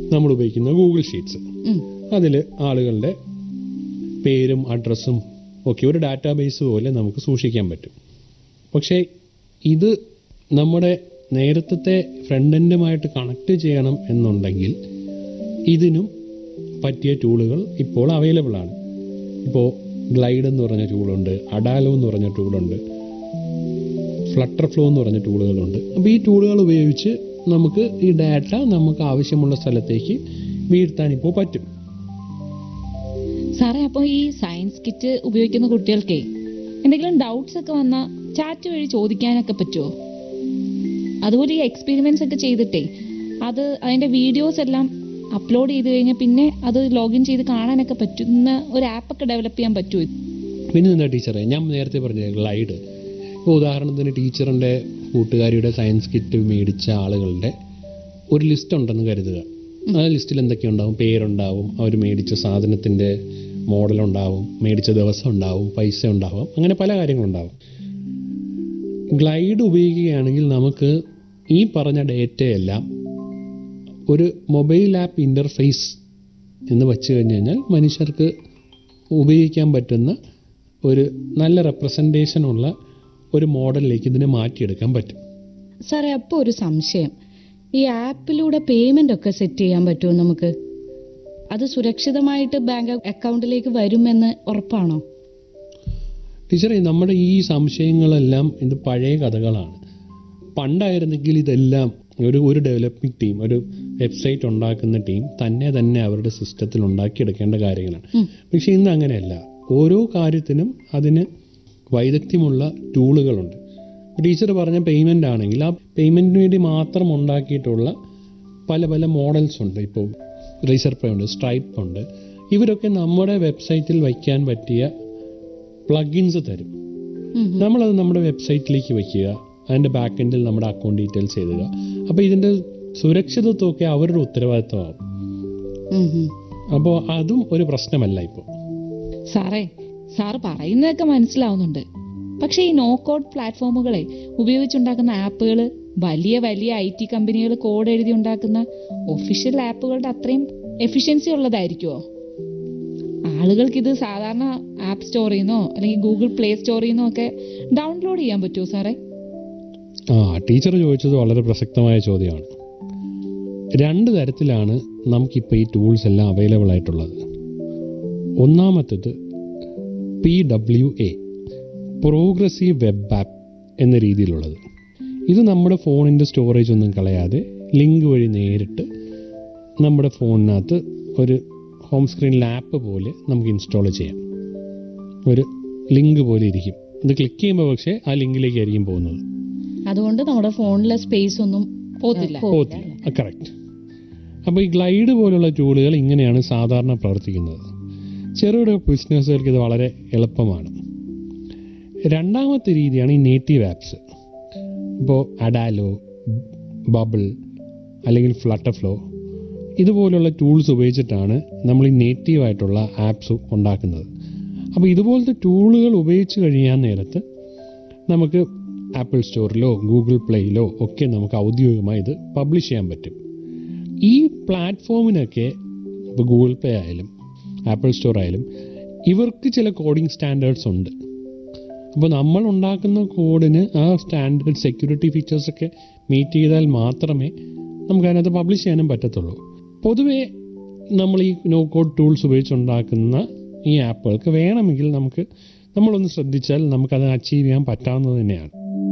നമ്മൾ ഉപയോഗിക്കുന്ന Google sheets ഉം. അതിൽ ആളുകളുടെ പേരും അഡ്രസ്സും ഒക്കെ ഒരു ഡാറ്റാബേസ് പോലെ നമുക്ക് സൂക്ഷിക്കാൻ പറ്റും പക്ഷേ ഇത് നമ്മുടെ നേരത്തെ ഫ്രണ്ട് എൻഡുമായിട്ട് കണക്ട് ചെയ്യണം എന്നുണ്ടെങ്കിൽ ഇതിനും പറ്റിയ ടൂളുകൾ ഇപ്പോൾ അവൈലബിൾ ആണ് ഇപ്പോൾ ഗ്ലൈഡ് എന്ന് പറഞ്ഞ ടൂളുണ്ട് അഡാലോ എന്ന് പറഞ്ഞ ടൂളുണ്ട് ഫ്ലട്ടർ ഫ്ലോ എന്ന് പറഞ്ഞ ടൂളുകളുണ്ട് അപ്പോൾ ഈ ടൂളുകൾ ഉപയോഗിച്ച് നമുക്ക് ഈ ഡാറ്റ നമുക്ക് ആവശ്യമുള്ള സ്ഥലത്തേക്ക് വീഴ്ത്താൻ ഇപ്പോൾ പറ്റും സാറേ അപ്പോൾ ഈ സയൻസ് കിറ്റ് ഉപയോഗിക്കുന്ന കുട്ടികൾക്കേ എന്തെങ്കിലും ഡൗട്ട്സ് ഒക്കെ വന്നാൽ ചാറ്റ് വഴി ചോദിക്കാനൊക്കെ പറ്റുമോ അതുപോലെ ഈ എക്സ്പെരിമെന്റ്സ് ഒക്കെ ചെയ്തിട്ടേ അത് അതിന്റെ വീഡിയോസ് എല്ലാം അപ്ലോഡ് ചെയ്ത് കഴിഞ്ഞാൽ പിന്നെ അത് ലോഗിൻ ചെയ്ത് കാണാനൊക്കെ പറ്റുന്ന ഒരു ആപ്പൊക്കെ ഡെവലപ്പ് ചെയ്യാൻ പറ്റുമോ പിന്നെ എന്താ ടീച്ചറെ ഞാൻ നേരത്തെ പറഞ്ഞ ഗ്ലൈഡ് ഇപ്പോൾ ഉദാഹരണത്തിന് ടീച്ചറിൻ്റെ കൂട്ടുകാരിയുടെ സയൻസ് കിറ്റ് മേടിച്ച ആളുകളുടെ ഒരു ലിസ്റ്റ് ഉണ്ടെന്ന് കരുതുക ആ ലിസ്റ്റിൽ എന്തൊക്കെയുണ്ടാവും പേരുണ്ടാവും അവർ മേടിച്ച സാധനത്തിൻ്റെ മോഡലുണ്ടാവും മേടിച്ച ദിവസം ഉണ്ടാവും പൈസ ഉണ്ടാവും അങ്ങനെ പല കാര്യങ്ങളുണ്ടാവും ഗ്ലൈഡ് ഉപയോഗിക്കുകയാണെങ്കിൽ നമുക്ക് ഈ പറഞ്ഞ ഡേറ്റയെല്ലാം ഒരു മൊബൈൽ ആപ്പ് ഇൻ്റർഫേസ് എന്ന് വച്ചു കഴിഞ്ഞ് കഴിഞ്ഞാൽ മനുഷ്യർക്ക് ഉപയോഗിക്കാൻ പറ്റുന്ന ഒരു നല്ല റെപ്രസെൻറ്റേഷൻ ഉള്ള ഒരു മോഡലിലേക്ക് ഇതിനെ മാറ്റിയെടുക്കാൻ പറ്റും സാറേ അപ്പോൾ ഒരു സംശയം ഈ ആപ്പിലൂടെ പേയ്മെന്റ് ഒക്കെ സെറ്റ് ചെയ്യാൻ പറ്റുമോ നമുക്ക് അത് സുരക്ഷിതമായിട്ട് ബാങ്ക് അക്കൗണ്ടിലേക്ക് വരുമെന്ന് ഉറപ്പാണോ ടീച്ചറെ നമ്മുടെ ഈ സംശയങ്ങളെല്ലാം ഇത് പഴയ കഥകളാണ് പണ്ടായിരുന്നെങ്കിൽ ഇതെല്ലാം ഒരു ഒരു ഡെവലപ്പിംഗ് ടീം ഒരു വെബ്സൈറ്റ് ഉണ്ടാക്കുന്ന ടീം തന്നെ തന്നെ അവരുടെ സിസ്റ്റത്തിൽ ഉണ്ടാക്കിയെടുക്കേണ്ട കാര്യങ്ങളാണ് ഉം. പക്ഷെ ഇന്ന് അങ്ങനെയല്ല ഓരോ കാര്യത്തിനും അതിന് വൈദഗ്ധ്യമുള്ള ടൂളുകളുണ്ട് ടീച്ചർ പറഞ്ഞ പേയ്മെൻ്റ് ആണെങ്കിൽ ആ പേയ്മെൻറ്റിന് വേണ്ടി മാത്രം ഉണ്ടാക്കിയിട്ടുള്ള പല പല മോഡൽസ് ഉണ്ട് ഇപ്പോൾ റീസർ പേ ഉണ്ട് സ്ട്രൈപ്പ് ഉണ്ട് ഇവരൊക്കെ നമ്മുടെ വെബ്സൈറ്റിൽ വയ്ക്കാൻ പറ്റിയ പ്ലഗിൻസ് തരും ഉം. നമ്മളത് നമ്മുടെ വെബ്സൈറ്റിലേക്ക് വയ്ക്കുക അതിൻ്റെ ബാക്ക് എൻഡിൽ നമ്മുടെ അക്കൗണ്ട് ഡീറ്റെയിൽസ് എഴുതുക അപ്പോൾ ഇതിൻ്റെ സുരക്ഷിതത്വമൊക്കെ അവരുടെ ഉത്തരവാദിത്വമാകും ഉം ഉം. അപ്പോൾ അതും ഒരു പ്രശ്നമല്ല ഇപ്പോൾ സാറേ സാറ് പറയുന്നതൊക്കെ മനസ്സിലാവുന്നുണ്ട് പക്ഷേ ഈ നോ കോഡ് പ്ലാറ്റ്ഫോമുകളെ ഉപയോഗിച്ചുണ്ടാക്കുന്ന ആപ്പുകൾ വലിയ വലിയ ഐ ടി കമ്പനികൾ കോഡ് എഴുതി ഉണ്ടാക്കുന്ന ഒഫീഷ്യൽ ആപ്പുകളുടെ അത്രയും എഫിഷ്യൻസി ഉള്ളതായിരിക്കുമോ ആളുകൾക്ക് ഇത് സാധാരണ ആപ്പ് സ്റ്റോറിൽ നിന്നോ അല്ലെങ്കിൽ ഗൂഗിൾ പ്ലേ സ്റ്റോറിൽ നിന്നോ ഒക്കെ ഡൗൺലോഡ് ചെയ്യാൻ പറ്റുമോ സാറേ ആ ടീച്ചർ ചോദിച്ചത് വളരെ പ്രസക്തമായ ചോദ്യമാണ് രണ്ട് തരത്തിലാണ് നമുക്കിപ്പോൾ ഈ ടൂൾസ് എല്ലാം അവൈലബിൾ ആയിട്ടുള്ളത് ഒന്നാമത്തേത് P W A progressive web app എന്ന രീതിയിലുള്ളത് ഇത് നമ്മുടെ ഫോണിൻ്റെ സ്റ്റോറേജ് ഒന്നും കളയാതെ ലിങ്ക് വഴി നേരിട്ട് നമ്മുടെ ഫോണിനകത്ത് ഒരു ഹോം സ്ക്രീനിൽ ആപ്പ് പോലെ നമുക്ക് ഇൻസ്റ്റാൾ ചെയ്യാം ഒരു ലിങ്ക് പോലെ ഇരിക്കും ഇത് ക്ലിക്ക് ചെയ്യുമ്പോൾ പക്ഷേ ആ ലിങ്കിലേക്കായിരിക്കും പോകുന്നത് അതുകൊണ്ട് നമ്മുടെ ഫോണിലെ സ്പേസ് ഒന്നും പോത്തില്ല പോകത്തില്ല കറക്റ്റ് അപ്പോൾ ഈ ഗ്ലൈഡ് പോലുള്ള ടൂളുകൾ ഇങ്ങനെയാണ് സാധാരണ പ്രവർത്തിക്കുന്നത് ചെറുകിട ബിസിനസ്സുകൾക്ക് ഇത് വളരെ എളുപ്പമാണ് രണ്ടാമത്തെ രീതിയാണ് ഈ നേറ്റീവ് ആപ്സ് ഇപ്പോൾ അഡാലോ ബബിൾ അല്ലെങ്കിൽ ഫ്ലട്ടർഫ്ലോ ഇതുപോലുള്ള ടൂൾസ് ഉപയോഗിച്ചിട്ടാണ് നമ്മൾ ഈ നേറ്റീവ് ആയിട്ടുള്ള ആപ്സ് ഉണ്ടാക്കുന്നത് അപ്പോൾ ഇതുപോലത്തെ ടൂളുകൾ ഉപയോഗിച്ച് കഴിയാൻ നേരത്ത് നമുക്ക് ആപ്പിൾ സ്റ്റോറിലോ ഗൂഗിൾ പ്ലേയിലോ ഒക്കെ നമുക്ക് ഔദ്യോഗികമായി ഇത് പബ്ലിഷ് ചെയ്യാൻ പറ്റും ഈ പ്ലാറ്റ്ഫോമിനൊക്കെ ഇപ്പോൾ ഗൂഗിൾ പേ ആയാലും ആപ്പിൾ സ്റ്റോർ ആയാലും ഇവർക്ക് ചില കോഡിംഗ് സ്റ്റാൻഡേർഡ്സ് ഉണ്ട് അപ്പോൾ നമ്മൾ ഉണ്ടാക്കുന്ന കോഡിന് ആ സ്റ്റാൻഡേർഡ് സെക്യൂരിറ്റി ഫീച്ചേഴ്സൊക്കെ മീറ്റ് ചെയ്താൽ മാത്രമേ നമുക്ക് അതിനകത്ത് പബ്ലിഷ് ചെയ്യാനും പറ്റത്തുള്ളൂ പൊതുവേ നമ്മൾ ഈ നോ കോഡ് ടൂൾസ് ഉപയോഗിച്ചുണ്ടാക്കുന്ന ഈ ആപ്പുകൾക്ക് വേണമെങ്കിൽ നമുക്ക് നമ്മളൊന്ന് ശ്രദ്ധിച്ചാൽ നമുക്കത് അച്ചീവ് ചെയ്യാൻ പറ്റാവുന്നത് തന്നെയാണ്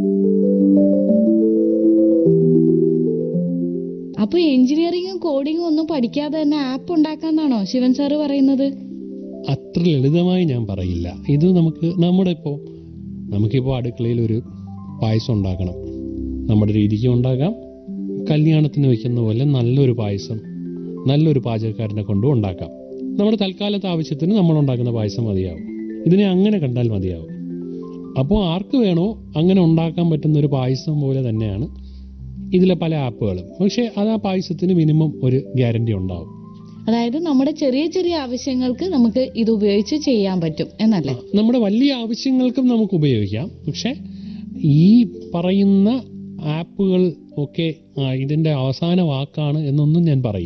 അപ്പൊ എഞ്ചിനീയറിംഗും കോഡിങ്ങും ഒന്നും പഠിക്കാതെ തന്നെ ആപ്പ് ഉണ്ടാക്കാന്നാണോ ശിവൻ സാറ് പറയുന്നത് അത്ര ലളിതമായി ഞാൻ പറയില്ല ഇത് നമുക്ക് നമ്മുടെ ഇപ്പോൾ നമുക്കിപ്പോൾ അടുക്കളയിൽ ഒരു പായസം ഉണ്ടാക്കണം നമ്മുടെ രീതിക്ക് ഉണ്ടാക്കാം കല്യാണത്തിന് വയ്ക്കുന്ന പോലെ നല്ലൊരു പായസം നല്ലൊരു പാചകക്കാരനെ കൊണ്ടും ഉണ്ടാക്കാം നമ്മുടെ തൽക്കാലത്തെ ആവശ്യത്തിന് നമ്മൾ ഉണ്ടാക്കുന്ന പായസം മതിയാവും ഇതിനെ അങ്ങനെ കണ്ടാൽ മതിയാവും അപ്പോൾ ആർക്ക് വേണോ അങ്ങനെ ഉണ്ടാക്കാൻ പറ്റുന്ന ഒരു പായസം പോലെ തന്നെയാണ് ഇതിലെ പല ആപ്പുകളും പക്ഷേ അത് ആ പായസത്തിന് മിനിമം ഒരു ഗ്യാരണ്ടി ഉണ്ടാവും അതായത് നമ്മുടെ ചെറിയ ചെറിയ ആവശ്യങ്ങൾക്ക് നമുക്ക് ഇത് ഉപയോഗിച്ച് ചെയ്യാൻ പറ്റും എന്നല്ലേ നമ്മുടെ വലിയ ആവശ്യങ്ങൾക്കും നമുക്ക് ഉപയോഗിക്കാം പക്ഷെ ഈ പറയുന്ന ആപ്പുകൾ ഒക്കെ ആ, ഇതിന്റെ അവസാന വാക്കാണ് എന്നൊന്നും ഞാൻ പറയില്ല